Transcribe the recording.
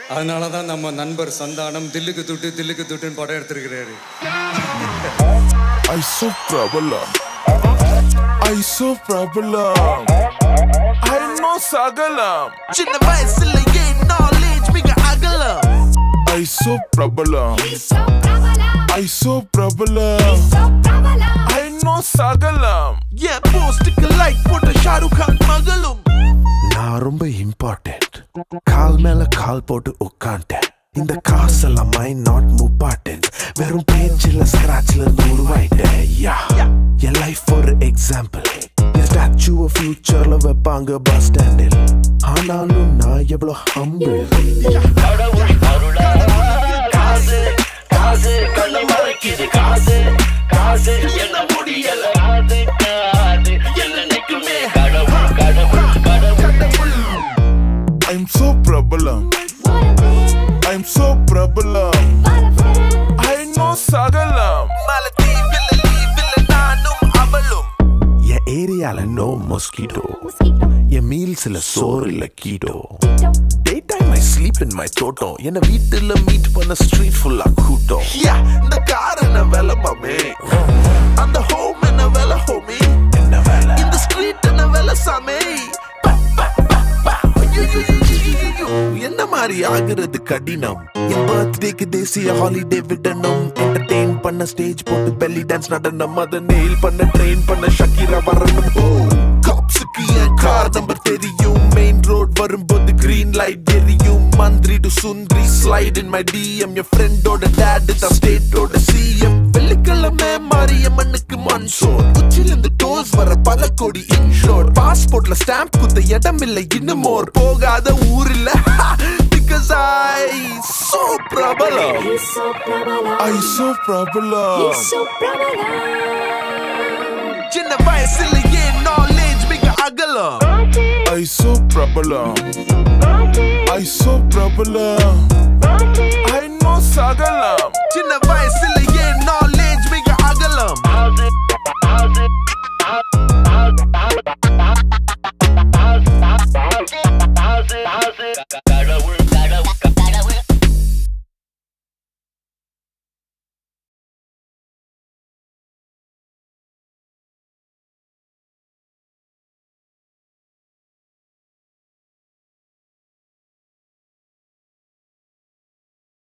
அதனால தான் நம்ம நண்பர் சந்தானம் தில்லுக்கு துட்டு தில்லுக்கு துட்டுன்னு படம் எடுத்திருக்கிறாரு I so problem. I so problem. I know sagalam. சின்ன வயசுல ஏன் நாலேஜ் மிக அகலம் I so problem. So பிரபலம் I so problem. So பிரபலம் I know sagalam. என் போஸ்டுக்கு லைக் போட்ட ஷாருக் கான் மகளும் நான் ரொம்ப இம்பார்ட்டன்ட் கால் மேல கால் போட்டு உட்காண்டேன் இந்த காசெல்லாம் மைண்ட் நாட் முப்பாட்டன்ட் வெறும் பேச்சில் ஸ்கிராச்ல இருந்து உருவாயிட்டேன் யா என் லைஃப் ஒரு எக்ஸாம்பிள் என் ஸ்டாச்சுவை ஃபியூச்சர்ல வைப்பாங்க பஸ் ஸ்டாண்டில் ஆனாலும் நான் எவ்வளோ humble I'm so problem. I'm so problem. I know sagalam. மலத்தீவில் லீவில் நானும் அவளும் என் ஏரியால நோ மொஸ்கிட்டோ என் மீல்ஸ்ல சோறு இல்ல keto day time I sleep in my தோட்டம் என்ன வீட்டுல மீட் பண்ண ஸ்ட்ரீட் ஃபுல்லா கூட்டம் யா இந்த கார் என்ன வேலை மாமே அந்த ஹோம் என்ன வேலை ஹோமி என்ன வேலை இந்த ஸ்ட்ரீட் என்ன வேலை சாமே என்ன மாதிரி ஆகுறது கடினம் என் பர்த்டேக்கு தேசிய ஹாலிடே விடணும் என்டர்டெயின் பண்ண ஸ்டேஜ் போட்டு பெல்லி டான்ஸ் நடனம் அதை நெயில் பண்ண ட்ரெயின் பண்ண ஷக்கீரா வரணும் காப்ஸுக்கு என் கார் நம்பர் தெரியும் மெயின் ரோட் வரும்போது கிரீன் லைட் எரியும் மந்திரி டு சுந்தரி ஸ்லைட் இன் மை டிஎம் என் ஃப்ரெண்டோட டேட் தான் ஸ்டேட்டோட சிஎம் வெள்ளிக்கிழமை மாரியம்மனுக்கு மன்சோர் உச்சிலிருந்து டோஸ் வர பல கோடி இன்ஷோர் பாஸ்போர்ட்ல ஸ்டாம்ப் குத்த இடம் இல்லை இன்னும் மோர் போகாத ஊர் இல்ல பிகாஸ் ஐ சோ பிரபலம் So பிரபலம் I so problem. So பிரபலம் சின்ன வயசுல ஏன் நாலேஜ் மிக அகலம் I so problem. I so problem. Party